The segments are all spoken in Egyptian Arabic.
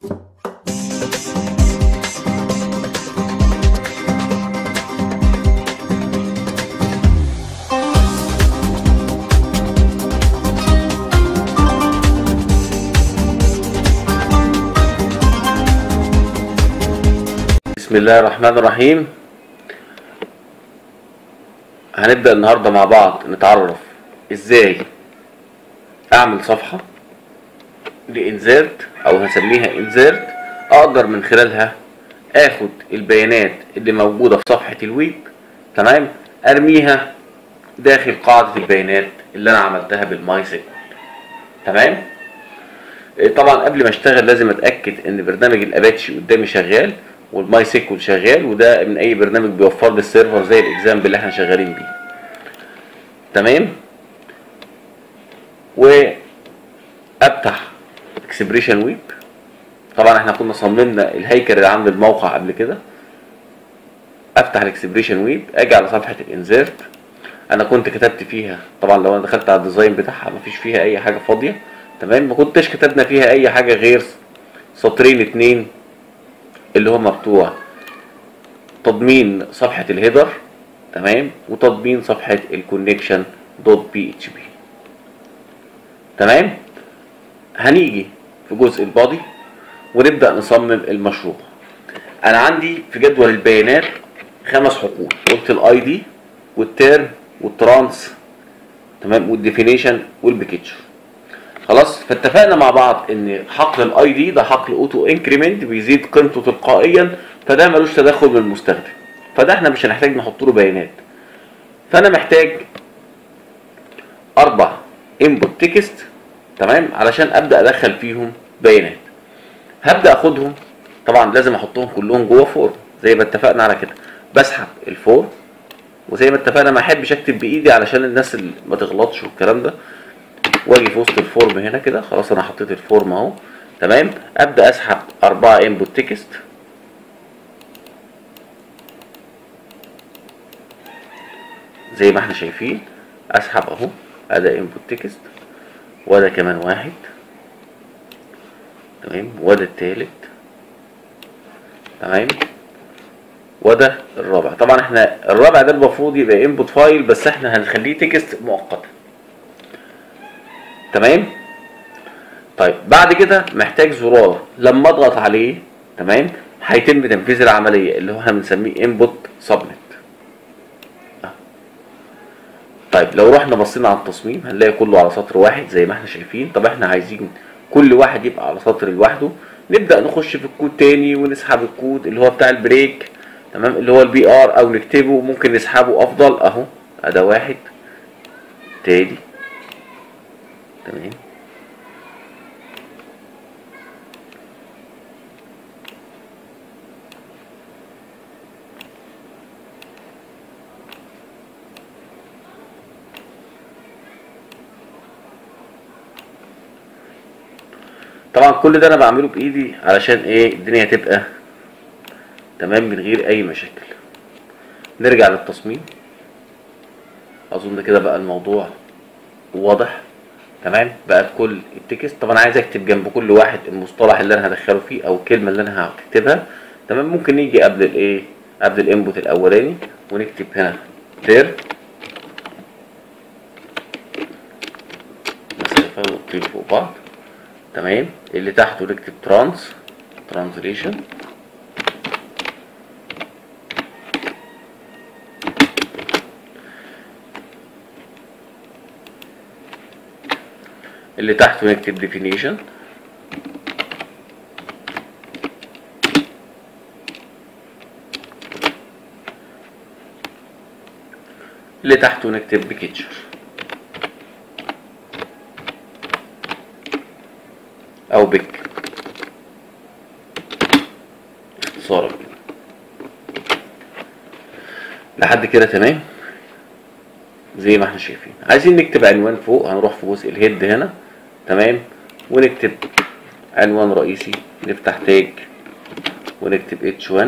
بسم الله الرحمن الرحيم هنبدأ النهاردة مع بعض نتعرف ازاي اعمل صفحة لانزيرت او هسميها انزيرت اقدر من خلالها اخد البيانات اللي موجودة في صفحة الويب تمام ارميها داخل قاعدة البيانات اللي انا عملتها بالماي سيكوال تمام طبعا قبل ما اشتغل لازم اتاكد ان برنامج الاباتشي قدامي شغال والماي سيكول شغال وده من اي برنامج بيوفر لي السيرفر زي الاكزامبل اللي احنا شغالين بيه تمام وافتح اكسبريشن ويب طبعا احنا كنا صممنا الهيكل اللي عند الموقع قبل كده افتح الاكسبريشن ويب اجي على صفحه الانزيرت انا كنت كتبت فيها طبعا لو انا دخلت على الديزاين بتاعها مفيش فيها اي حاجه فاضيه تمام ما كنتش كتبنا فيها اي حاجه غير سطرين اتنين اللي هما بتوع تضمين صفحه الهيدر تمام وتضمين صفحه الكونكشن دوت بي اتش بي تمام هنيجي في جزء البادي ونبدا نصمم المشروع انا عندي في جدول البيانات خمس حقول قلت الاي دي والتيرم والترانس تمام والديفينيشن والبيكتشر خلاص فاتفقنا مع بعض ان حقل الاي دي ده حقل اوتو انكريمنت بيزيد قيمته تلقائيا فده ملوش تدخل من المستخدم فده احنا مش هنحتاج نحط له بيانات فانا محتاج اربع انبوت تكست تمام علشان ابدا ادخل فيهم بيانات هبدا اخدهم طبعا لازم احطهم كلهم جوه فورم زي ما اتفقنا على كده بسحب الفورم وزي ما اتفقنا ما احبش اكتب بايدي علشان الناس اللي ما تغلطش والكلام ده واجي في وسط الفورم هنا كده خلاص انا حطيت الفورم اهو تمام ابدا اسحب اربعة انبوت تكست زي ما احنا شايفين اسحب اهو ادي انبوت تكست وده كمان واحد تمام وده التالت تمام وده الرابع طبعا احنا الرابع ده المفروض يبقى انبوت فايل بس احنا هنخليه تكست مؤقتا تمام طيب بعد كده محتاج زرار لما اضغط عليه تمام هيتم تنفيذ العمليه اللي هو احنا بنسميه انبوت سبميت طيب لو رحنا بصينا على التصميم هنلاقي كله على سطر واحد زي ما احنا شايفين طب احنا عايزين كل واحد يبقى على سطر لوحده نبدا نخش في الكود تاني ونسحب الكود اللي هو بتاع البريك تمام اللي هو البي ار او نكتبه ممكن نسحبه افضل اهو اداه واحد تاني تمام طبعا كل ده انا بعمله بايدي علشان ايه الدنيا تبقى تمام من غير اي مشاكل نرجع للتصميم اظن كده بقى الموضوع واضح تمام بقت كل التكست طب انا عايز اكتب جنب كل واحد المصطلح اللي انا هدخله فيه او الكلمه اللي انا هكتبها تمام ممكن نيجي قبل الايه قبل الانبوت الاولاني ونكتب هنا تير مسافه نقطتين فوق بعض تمام اللي تحته نكتب ترانس ترانزليشن اللي تحته نكتب definition اللي تحته نكتب بكتشر او بك اختصارا لحد كده تمام زي ما احنا شايفين عايزين نكتب عنوان فوق هنروح في جزء الهيد هنا تمام ونكتب عنوان رئيسي نفتح تاج ونكتب H1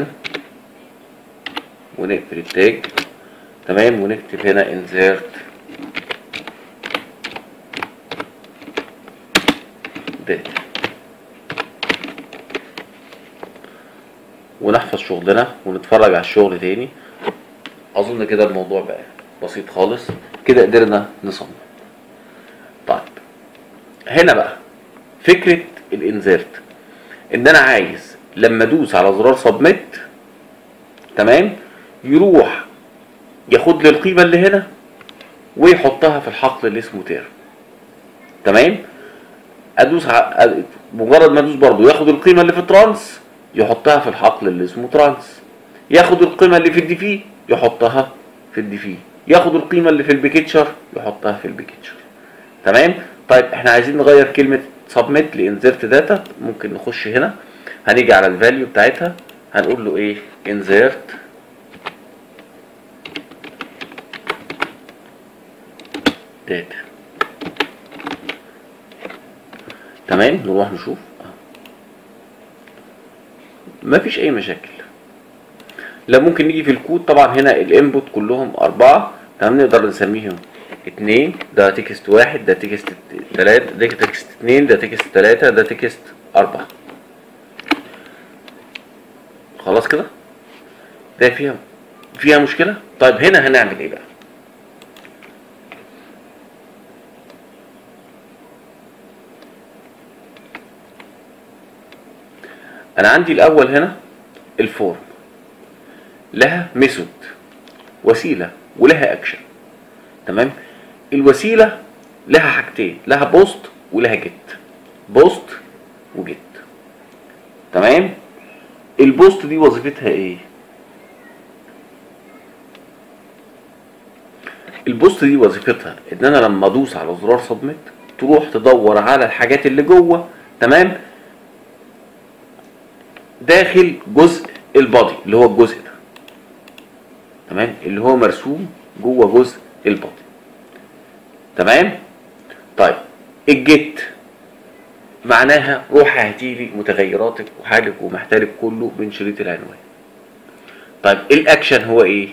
ونقفل التاج تمام ونكتب هنا insert data ونحفظ شغلنا ونتفرج على الشغل تاني اظن كده الموضوع بقى بسيط خالص كده قدرنا نصمم طيب هنا بقى فكرة الانزرت ان انا عايز لما ادوس على زرار سبميت تمام يروح ياخد لي القيمة اللي هنا ويحطها في الحقل اللي اسمه تيرم تمام ادوس ع... مجرد ما ادوس برضه ياخد القيمة اللي في ترانس يحطها في الحقل اللي اسمه ترانس ياخد القيمة اللي في الدي في يحطها في الدي في ياخد القيمة اللي في البيكتشر يحطها في البيكتشر تمام طيب احنا عايزين نغير كلمة سبميت لانزرت داتا ممكن نخش هنا هنيجي على الفاليو بتاعتها هنقول له ايه انزرت داتا تمام نروح نشوف مفيش اي مشاكل لا ممكن نيجي في الكود طبعا هنا الانبوت كلهم اربعة تمام نقدر نسميهم اتنين ده تكست واحد ده تكست تلاتة ده تكست اتنين ده تكست تلاتة ده تكست اربعة خلاص كده ده فيها فيها مشكلة طيب هنا هنعمل ايه بقى انا عندي الاول هنا الفورم لها ميثود وسيله ولها اكشن تمام الوسيله لها حاجتين لها بوست ولها جيت بوست وجيت تمام البوست دي وظيفتها ايه البوست دي وظيفتها ان انا لما ادوس على زرار سبميت تروح تدور على الحاجات اللي جوه تمام داخل جزء البادي اللي هو الجزء ده تمام اللي هو مرسوم جوه جزء البادي تمام طيب الجيت معناها روح هاتي لي متغيراتك وحالك ومحتالك كله من شريط العنوان طيب الاكشن هو ايه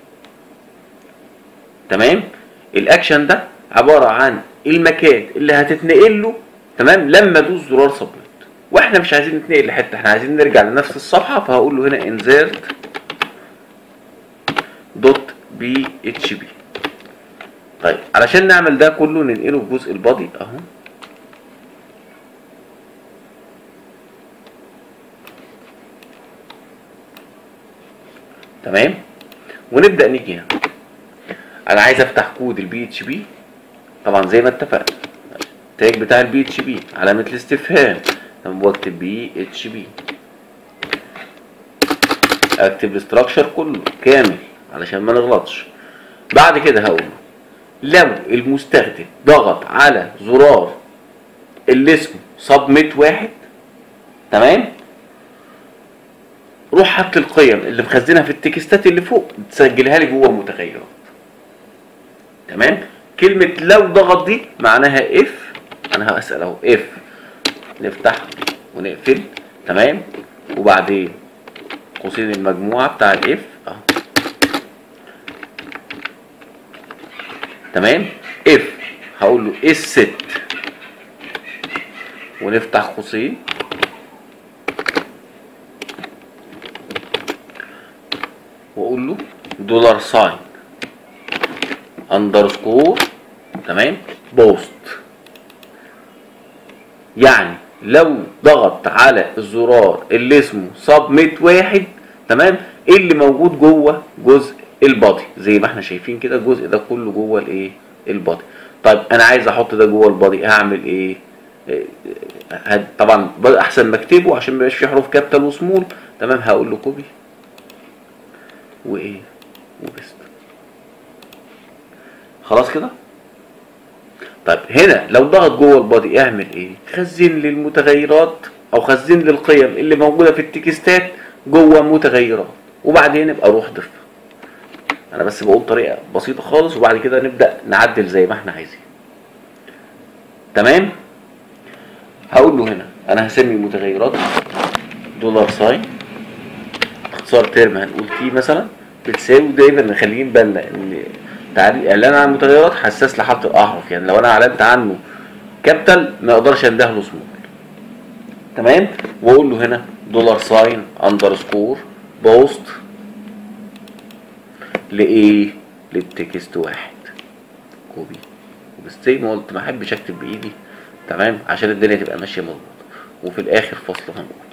تمام الاكشن ده عباره عن المكان اللي هتتنقل له تمام لما ادوس زرار سبميت واحنا مش عايزين نتنقل لحته احنا عايزين نرجع لنفس الصفحه فهقول له هنا انزيرت دوت بي اتش بي طيب علشان نعمل ده كله ننقله في جزء البادي اهو تمام ونبدا نيجي هنا انا عايز افتح كود البي اتش بي طبعا زي ما اتفقنا التاج بتاع البي اتش بي علامه الاستفهام طب واكتب بي اتش بي اكتب الاستراكشر كله كامل علشان ما نغلطش بعد كده هقول لو المستخدم ضغط على زرار اللي اسمه سبميت واحد تمام روح حط القيم اللي مخزنها في التكستات اللي فوق تسجلها لي جوه المتغيرات تمام كلمة لو ضغط دي معناها اف انا هسأل اهو اف نفتح ونقفل تمام وبعدين قوسين المجموعة بتاع الاف اهو تمام اف هقول له اس ست ونفتح قوسين واقول له دولار ساين اندرسكور تمام بوست يعني لو ضغط على الزرار اللي اسمه سبميت واحد تمام ايه اللي موجود جوه جزء البادي زي ما احنا شايفين كده الجزء ده كله جوه الايه البادي طيب انا عايز احط ده جوه البادي هعمل ايه هد- طبعا احسن ما اكتبه عشان ما يبقاش فيه حروف كابيتال وسمول تمام هقول له كوبي وايه وبست خلاص كده طيب هنا لو ضغط جوه البادي اعمل ايه خزن لي المتغيرات او خزن لي القيم اللي موجوده في التكستات جوه متغيرات وبعدين ابقى روح ضيفها انا بس بقول طريقه بسيطه خالص وبعد كده نبدا نعدل زي ما احنا عايزين تمام هقول له هنا انا هسمي متغيرات دولار ساين اختصار ترم هنقول تي مثلا بتساوي دايما مخليين بالنا ان تعريف اعلان عن المتغيرات حساس لحرف الاحرف يعني لو انا اعلنت عنه كابيتال ما اقدرش انده له سمول تمام واقول له هنا دولار ساين اندرسكور بوست لايه للتكست واحد كوبي بس زي ما قلت ما احبش اكتب بايدي تمام عشان الدنيا تبقى ماشيه مظبوطه وفي الاخر فصل هنقول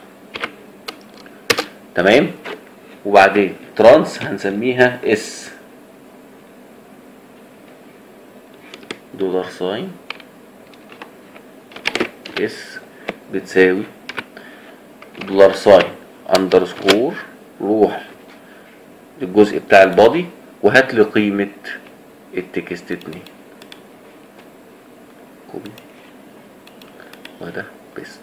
تمام وبعدين ترانس هنسميها اس دولار ساين اس بتساوي دولار ساين اندرسكور روح للجزء بتاع البادي وهات لي قيمة التكست اتنين كوبي وده بيست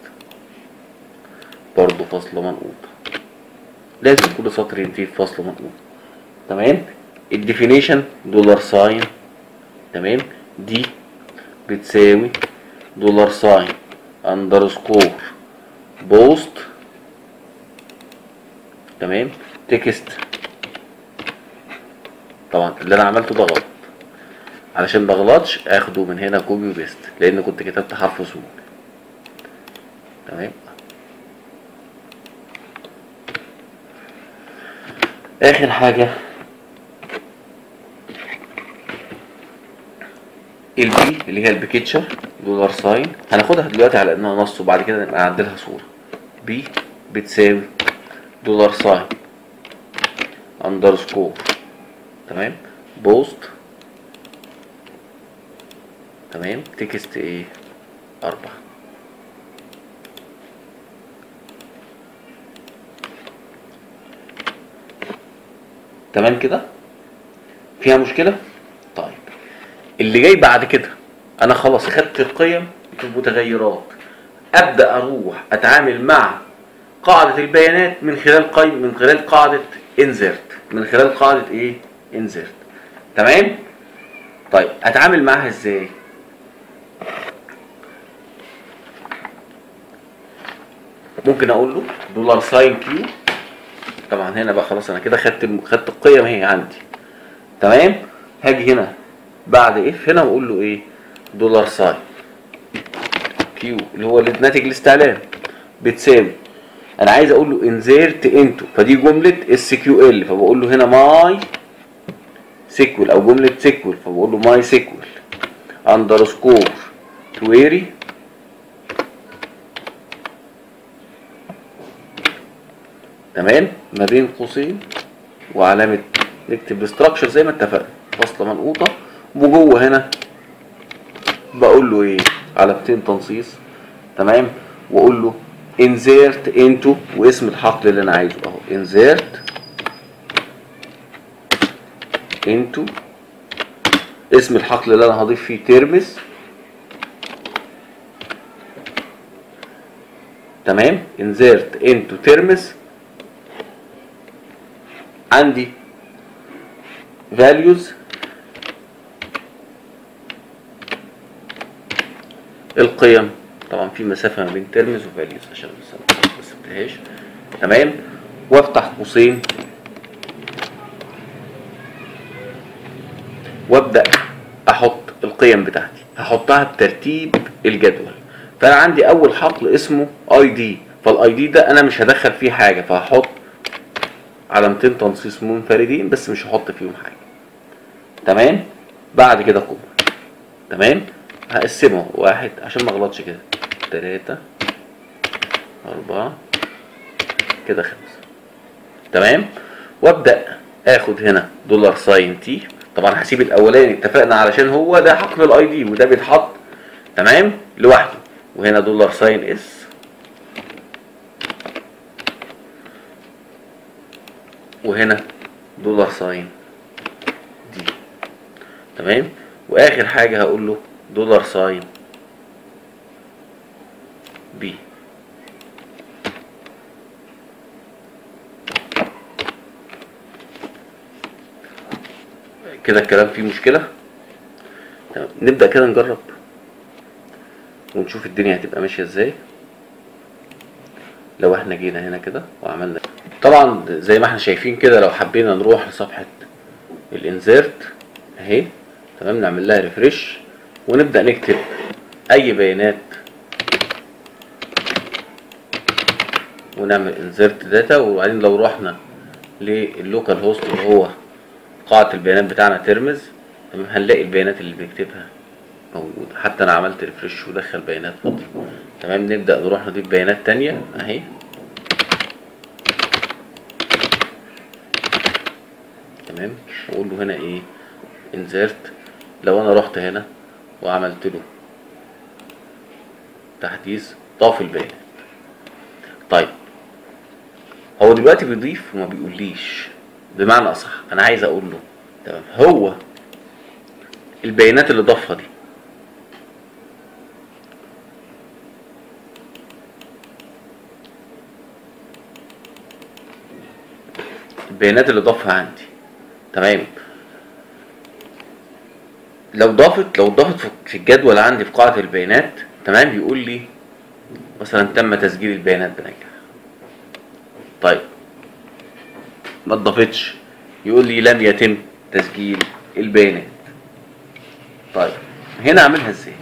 برضه فصل منقوط لازم كل سطر ينتهي بفصل منقوط تمام الديفينيشن دولار ساين تمام دي بتساوي دولار ساين اندرسكور بوست تمام تكست طبعا اللي انا عملته ده غلط علشان بغلطش اخده من هنا كوبي وبيست لان كنت كتبت حرف سول تمام اخر حاجه البي اللي هي البيكتشر دولار ساين هناخدها دلوقتي على انها نص وبعد كده نبقى نعدلها صوره بي بتساوي دولار ساين اندرسكور تمام بوست تمام تكست ايه أربعة تمام كده فيها مشكلة طيب اللي جاي بعد كده انا خلاص خدت القيم في المتغيرات ابدا اروح اتعامل مع قاعدة البيانات من خلال قيم من خلال قاعدة انزرت من خلال قاعدة ايه انزرت تمام طيب اتعامل معاها ازاي ممكن اقول له دولار ساين كيو طبعا هنا بقى خلاص انا كده خدت الم- خدت القيم اهي عندي تمام هاجي هنا بعد اف هنا واقول له ايه دولار ساين كيو اللي هو ناتج الاستعلام بتساوي انا عايز اقول له انزيرت انتو فدي جمله اس كيو ال فبقول له هنا ماي سيكوال او جمله سيكوال فبقول له ماي سيكوال اندرسكور كويري تمام ما بين قوسين وعلامه نكتب الاستراكشر زي ما اتفقنا فاصله منقوطه وجوه هنا بقول له ايه علامتين تنصيص تمام واقول له insert into واسم الحقل اللي انا عايزه اهو insert into اسم الحقل اللي انا هضيف فيه ترمز تمام insert into ترمز عندي values القيم طبعا في مسافة ما بين ترمز وفاليوز عشان بس أنا ما سبتهاش تمام وافتح قوسين وابدا احط القيم بتاعتي هحطها بترتيب الجدول فانا عندي اول حقل اسمه اي دي فالاي دي ده انا مش هدخل فيه حاجه فهحط علامتين تنصيص منفردين بس مش هحط فيهم حاجه تمام بعد كده كوما تمام هقسمه واحد عشان ما اغلطش كده تلاتة أربعة كده خمسة تمام وابدأ اخد هنا دولار ساين تي طبعا هسيب الاولاني اتفقنا علشان هو ده حقل الاي دي وده بيتحط تمام لوحده وهنا دولار ساين اس وهنا دولار ساين دي تمام واخر حاجه هقول له دولار ساين بي كده الكلام فيه مشكله تمام. نبدا كده نجرب ونشوف الدنيا هتبقى ماشيه ازاي لو احنا جينا هنا كده وعملنا طبعا زي ما احنا شايفين كده لو حبينا نروح لصفحه الانزيرت اهي تمام نعمل لها ريفرش ونبدا نكتب اي بيانات ونعمل انسرت داتا وبعدين لو رحنا لللوكال هوست اللي هو قاعة البيانات بتاعنا ترمز تمام هنلاقي البيانات اللي بيكتبها موجودة حتى انا عملت ريفرش ودخل بيانات فاضية تمام نبدأ نروح نضيف بيانات تانية اهي تمام واقول له هنا ايه انزرت لو انا رحت هنا وعملت له تحديث ضاف البيانات طيب هو دلوقتي بيضيف وما بيقوليش بمعنى اصح انا عايز اقول له تمام هو البيانات اللي ضافها دي البيانات اللي ضافها عندي تمام لو ضافت لو ضافت في الجدول عندي في قاعدة البيانات تمام بيقول لي مثلا تم تسجيل البيانات بنجاح طيب ما اتضافتش يقول لي لم يتم تسجيل البيانات طيب هنا اعملها ازاي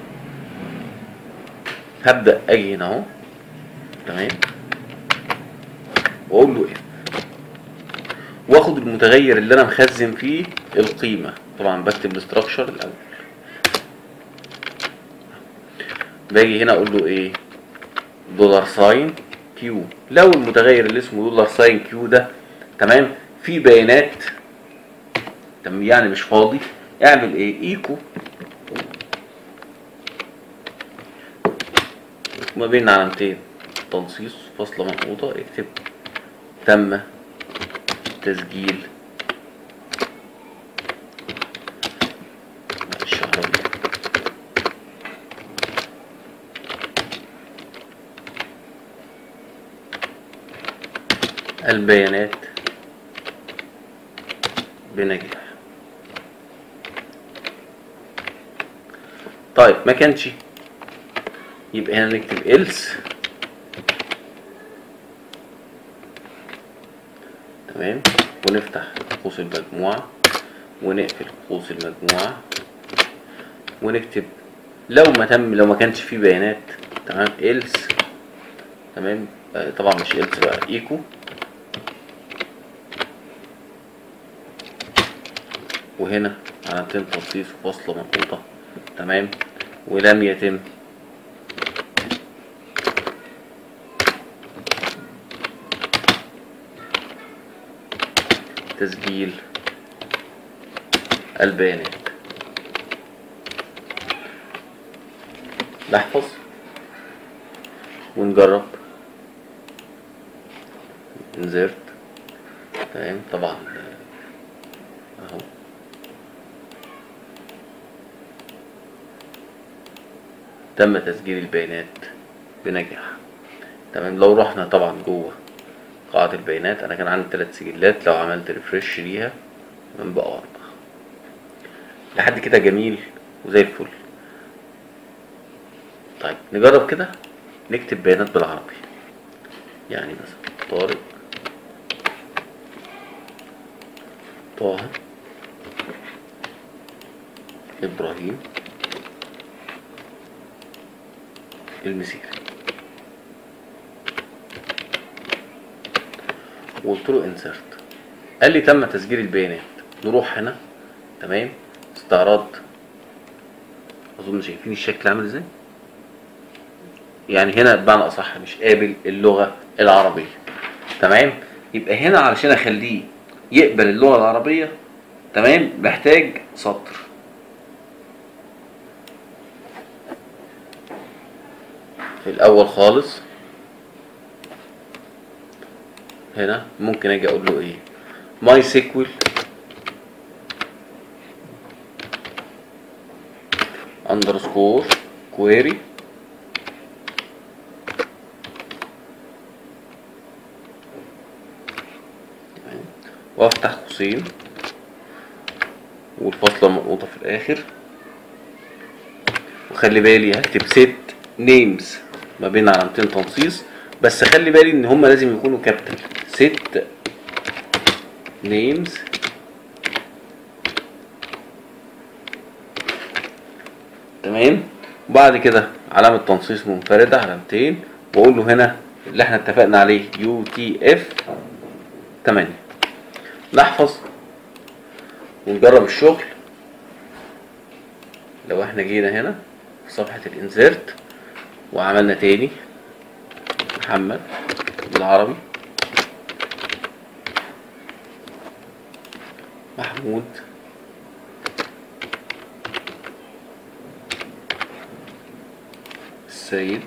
هبدا اجي هنا اهو تمام واقول له اف واخد المتغير اللي انا مخزن فيه القيمه طبعا بكتب الاستراكشر الاول باجي هنا اقول له ايه دولار ساين كيو لو المتغير اللي اسمه دولار ساين كيو ده تمام في بيانات تمام يعني مش فاضي اعمل ايه ايكو ما بين علامتين تنصيص فاصلة منقوطة اكتب تم تسجيل الشهر البيانات بنجاح طيب ما كانش يبقى هنا نكتب else تمام ونفتح قوس المجموعة ونقفل قوس المجموعة ونكتب لو ما تم لو ما كانش فيه بيانات تمام else تمام آه، طبعا مش else بقى echo وهنا علامتين تنصيص وفاصلة منقوطة تمام ولم يتم تسجيل البيانات نحفظ ونجرب انزرت تمام طبعا اهو تم تسجيل البيانات بنجاح تمام لو رحنا طبعا جوه قاعدة البيانات انا كان عندي ثلاث سجلات لو عملت ريفرش ليها من بقى اربعة لحد كده جميل وزي الفل طيب نجرب كده نكتب بيانات بالعربي يعني مثلا طارق طه ابراهيم المسيري وقلت له انسرت قال لي تم تسجيل البيانات نروح هنا تمام استعراض اظن شايفين الشكل عامل ازاي يعني هنا بمعنى اصح مش قابل اللغه العربيه تمام يبقى هنا علشان اخليه يقبل اللغه العربيه تمام محتاج سطر في الاول خالص هنا ممكن اجي اقول له ايه ماي سيكوال اندرسكور كويري وافتح قوسين والفاصلة منقوطة في الآخر وخلي بالي هكتب ست نيمز ما بين علامتين تنصيص بس خلي بالي ان هما لازم يكونوا كابيتال ست نيمز تمام وبعد كده علامة تنصيص منفردة علامتين واقول له هنا اللي احنا اتفقنا عليه يو تي اف 8 نحفظ ونجرب الشغل لو احنا جينا هنا في صفحة الانزيرت وعملنا تاني محمد بالعربي محمود السيد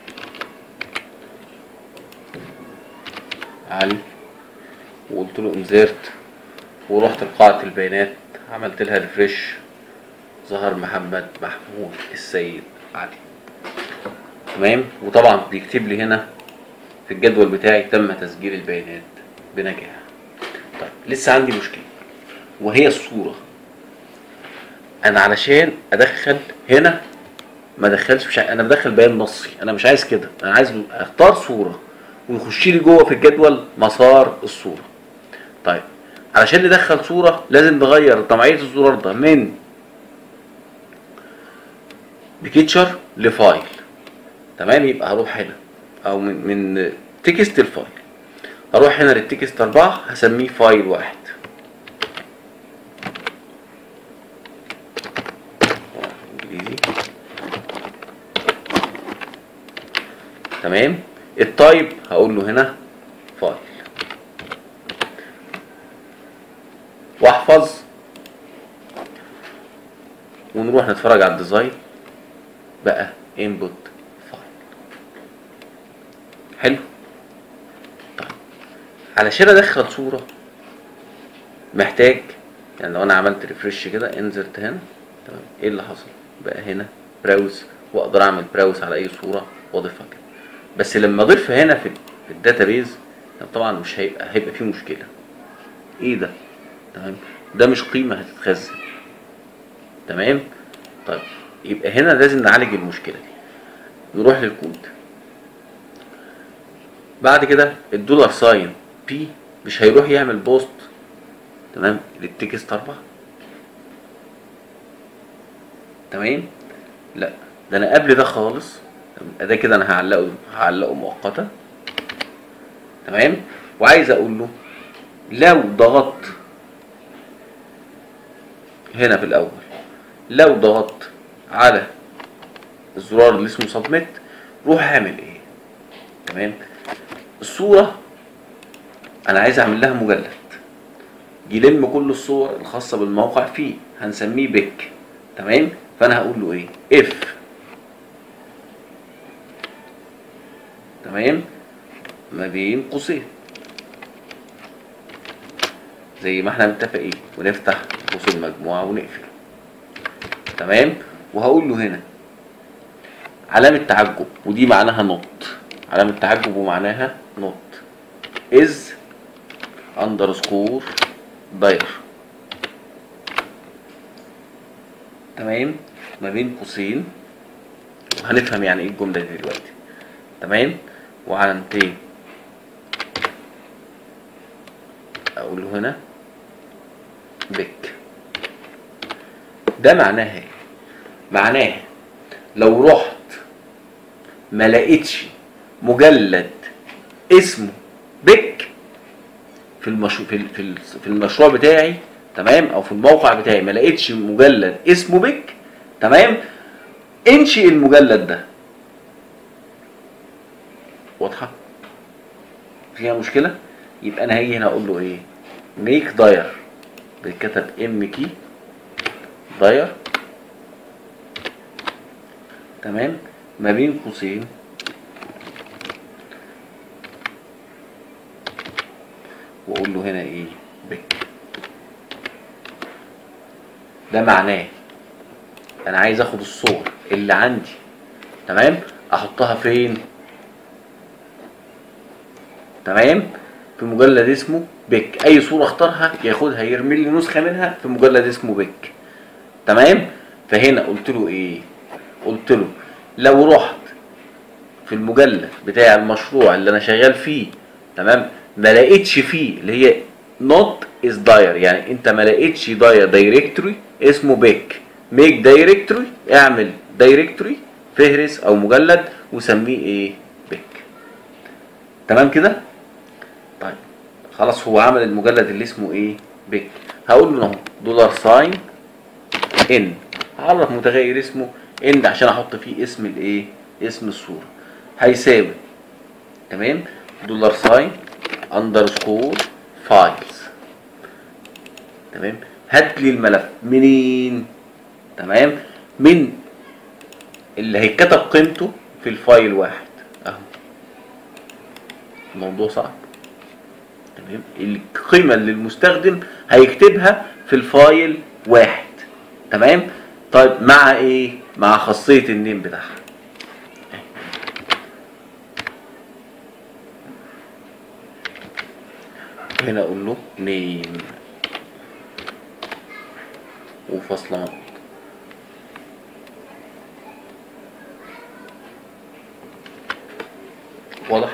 علي وقلت له انزرت ورحت لقاعة البيانات عملت لها ريفريش ظهر محمد محمود السيد علي تمام وطبعا بيكتب لي هنا في الجدول بتاعي تم تسجيل البيانات بنجاح طيب لسه عندي مشكلة وهي الصورة انا علشان ادخل هنا ما ادخلش مش ع- انا بدخل بيان نصي انا مش عايز كده انا عايز اختار صورة ويخش لي جوه في الجدول مسار الصورة طيب علشان ندخل صورة لازم نغير نوعية الزرار ده من بكيتشر لفايل تمام يبقى هروح هنا او من من تكست الفايل هروح هنا للتكست أربعة هسميه فايل واحد انجليزي تمام التايب هقول له هنا فايل واحفظ ونروح نتفرج على الديزاين بقى انبوت فايل حلو طيب علشان ادخل صوره محتاج يعني لو انا عملت ريفرش كده انزلت هنا تمام ايه اللي حصل بقى هنا براوز واقدر اعمل براوز على اي صوره واضيفها كده بس لما اضيفها هنا في في الداتابيز طبعا مش هيبقى هيبقى فيه مشكله ايه ده تمام ده مش قيمه هتتخزن تمام طيب يبقى هنا لازم نعالج المشكله دي نروح للكود بعد كده الدولار ساين بي مش هيروح يعمل بوست تمام للتكست أربعة تمام لا ده انا قبل ده خالص ده كده انا هعلقه هعلقه مؤقتا تمام وعايز اقول له لو ضغطت هنا في الاول لو ضغطت على الزرار اللي اسمه سبميت روح اعمل ايه تمام الصوره انا عايز اعمل لها مجلد يلم كل الصور الخاصه بالموقع فيه هنسميه بيك تمام فانا هقول له ايه اف تمام ما بين قوسين زي ما احنا متفقين ونفتح قوس المجموعه ونقفل تمام وهقول له هنا علامة تعجب ودي معناها نوت علامة تعجب ومعناها نوت از اندرسكور داير تمام ما بين قوسين وهنفهم يعني ايه الجملة دي دلوقتي تمام وعلامتين اقول له هنا بك ده معناها ايه معناه لو رحت ما لقيتش مجلد اسمه بك في المشروع في ال- في ال- في المشروع بتاعي تمام او في الموقع بتاعي ما لقيتش مجلد اسمه بك تمام انشئ المجلد ده واضحه فيها مشكله يبقى انا هاجي هنا اقول له ايه ميك داير بيتكتب ام كي داير تمام ما بين قوسين واقول له هنا ايه بك ده معناه انا عايز اخد الصور اللي عندي تمام احطها فين تمام في مجلد اسمه بك اي صوره اختارها ياخدها يرمي لي نسخه منها في مجلد اسمه بك تمام فهنا قلت له ايه قلت له لو رحت في المجلد بتاع المشروع اللي انا شغال فيه تمام ما لقيتش فيه اللي هي not is dire يعني انت ما لقيتش dire دايركتوري اسمه بيك ميك دايركتوري اعمل دايركتوري فهرس او مجلد وسميه ايه بيك تمام كده طيب خلاص هو عمل المجلد اللي اسمه ايه بيك هقول له اهو دولار ساين ان هعرف متغير اسمه ان عشان احط فيه اسم الايه اسم الصوره هيساوي تمام دولار ساين اندرسكور فايلز تمام هات لي الملف منين تمام من اللي هيتكتب قيمته في الفايل واحد اهو الموضوع صعب تمام القيمه اللي المستخدم هيكتبها في الفايل واحد تمام طيب مع ايه مع خاصيه النيم بتاعها هنا اقول له نيم وفاصله نقط واضح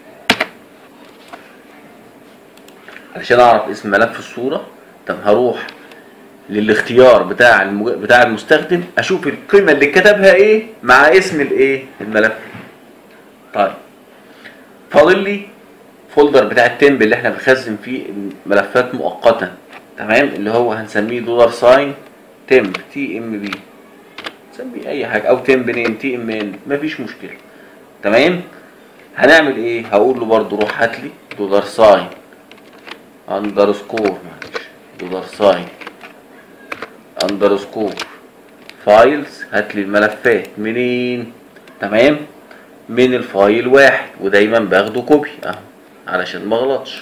علشان اعرف اسم ملف الصوره طب هروح للاختيار بتاع المج... بتاع المستخدم اشوف القيمه اللي كتبها ايه مع اسم الايه الملف طيب فاضل لي فولدر بتاع التمب اللي احنا بنخزن فيه ملفات مؤقتا تمام اللي هو هنسميه دولار ساين تمب تي ام بي نسميه اي حاجه او تمب نيم تي ام ان مفيش مشكله تمام هنعمل ايه هقول له برضو روح هات لي دولار ساين اندرسكور معلش دولار ساين اندرسكور فايلز هات لي الملفات منين تمام من الفايل واحد ودايما باخده كوبي اهو علشان ما اغلطش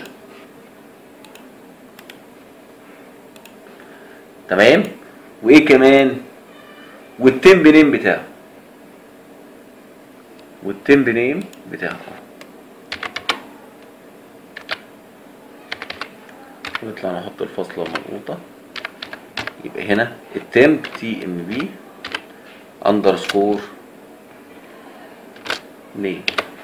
تمام وايه كمان والتمب نيم بتاعه والتمب نيم بتاعه ونطلع نحط الفاصلة المضغوطة يبقى هنا التمب تي ام بي اندرسكور نيم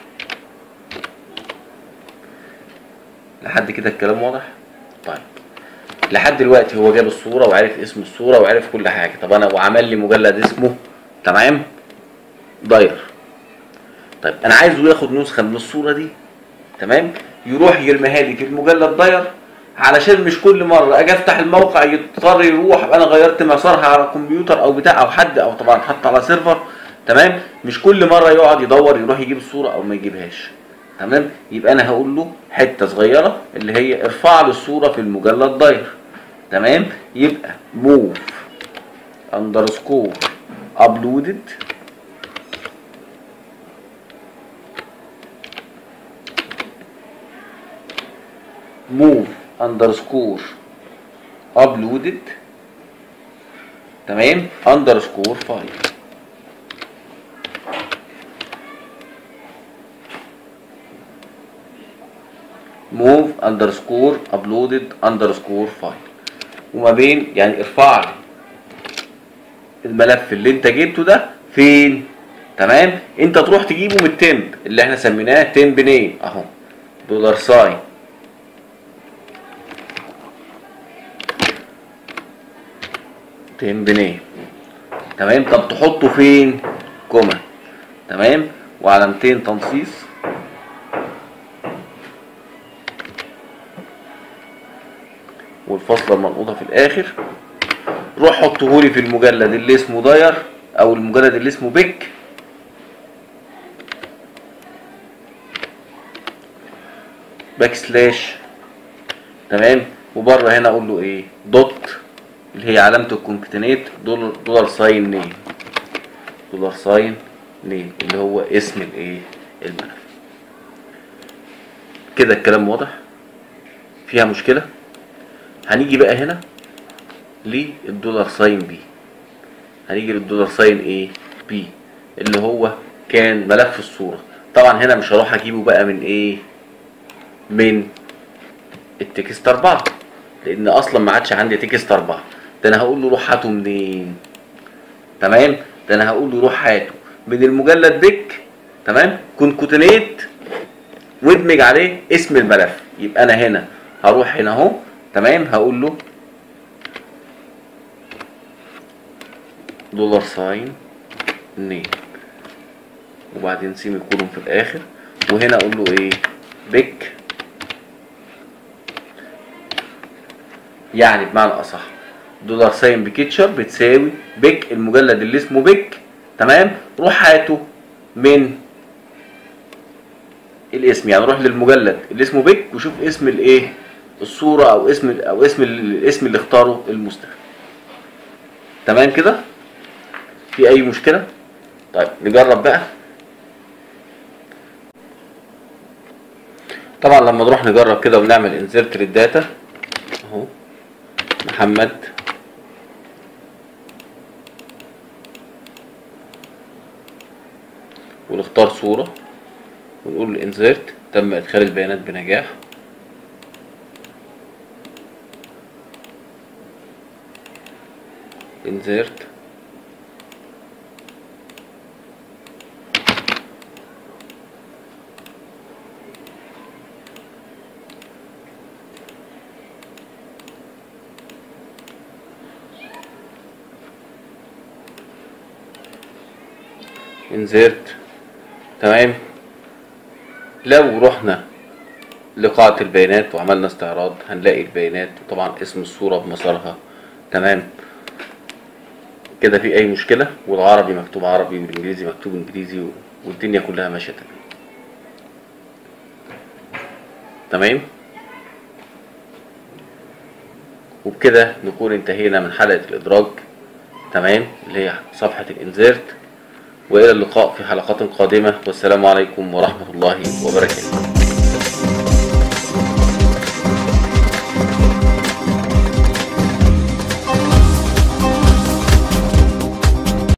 لحد كده الكلام واضح طيب لحد دلوقتي هو جاب الصوره وعرف اسم الصوره وعرف كل حاجه طب انا وعمل لي مجلد اسمه تمام داير طيب انا عايزه ياخد نسخه من الصوره دي تمام يروح يرميها لي في المجلد داير علشان مش كل مره اجي افتح الموقع يضطر يروح انا غيرت مسارها على كمبيوتر او بتاع او حد او طبعا حتى على سيرفر تمام مش كل مره يقعد يدور يروح يجيب الصوره او ما يجيبهاش تمام يبقى انا هقول له حته صغيره اللي هي ارفع لي الصوره في المجلد داير تمام يبقى موف اندرسكور ابلودد موف اندرسكور ابلودد تمام اندرسكور فايل موف اندرسكور ابلودد اندرسكور فايل وما بين يعني ارفع لي الملف اللي انت جبته ده فين تمام انت تروح تجيبه من التمب اللي احنا سميناه تمب نيم اهو دولار ساين تمب نيم تمام طب تحطه فين كوما تمام وعلامتين تنصيص والفاصله المنقوطه في الاخر روح حطهولي في المجلد اللي اسمه داير او المجلد اللي اسمه بيك باك سلاش تمام وبره هنا اقول له ايه دوت اللي هي علامه الكونكتينيت دولار دولار ساين نيم دولار ساين نيم اللي هو اسم الايه الملف كده الكلام واضح فيها مشكله هنيجي بقى هنا للدولار ساين بي هنيجي للدولار ساين ايه بي اللي هو كان ملف الصورة طبعا هنا مش هروح اجيبه بقى من ايه من التكست اربعة لان اصلا ما عادش عندي تكست اربعة ده انا هقول له روح هاته منين تمام ده انا هقول له روح هاته من المجلد بيك تمام كونكوتينيت وادمج عليه اسم الملف يبقى انا هنا هروح هنا اهو تمام هقول له دولار ساين نيم وبعدين سيمي كولوم في الاخر وهنا اقول له ايه بيك يعني بمعنى اصح دولار ساين بكيتشر بتساوي بيك المجلد اللي اسمه بيك تمام روح هاته من الاسم يعني روح للمجلد اللي اسمه بيك وشوف اسم الايه الصوره او اسم او اسم الاسم اللي اختاره المستخدم تمام كده في اي مشكله طيب نجرب بقى طبعا لما نروح نجرب كده ونعمل انسيرت للداتا اهو محمد ونختار صورة ونقول انسيرت تم ادخال البيانات بنجاح انسيرت انزرت تمام لو رحنا لقاعة البيانات وعملنا استعراض هنلاقي البيانات وطبعا اسم الصورة بمسارها تمام كده في اي مشكلة والعربي مكتوب عربي والانجليزي مكتوب انجليزي و- والدنيا كلها ماشية تمام تمام وبكده نكون انتهينا من حلقة الإدراج تمام اللي هي صفحة الإنزيرت وإلى اللقاء في حلقات قادمة والسلام عليكم ورحمة الله وبركاته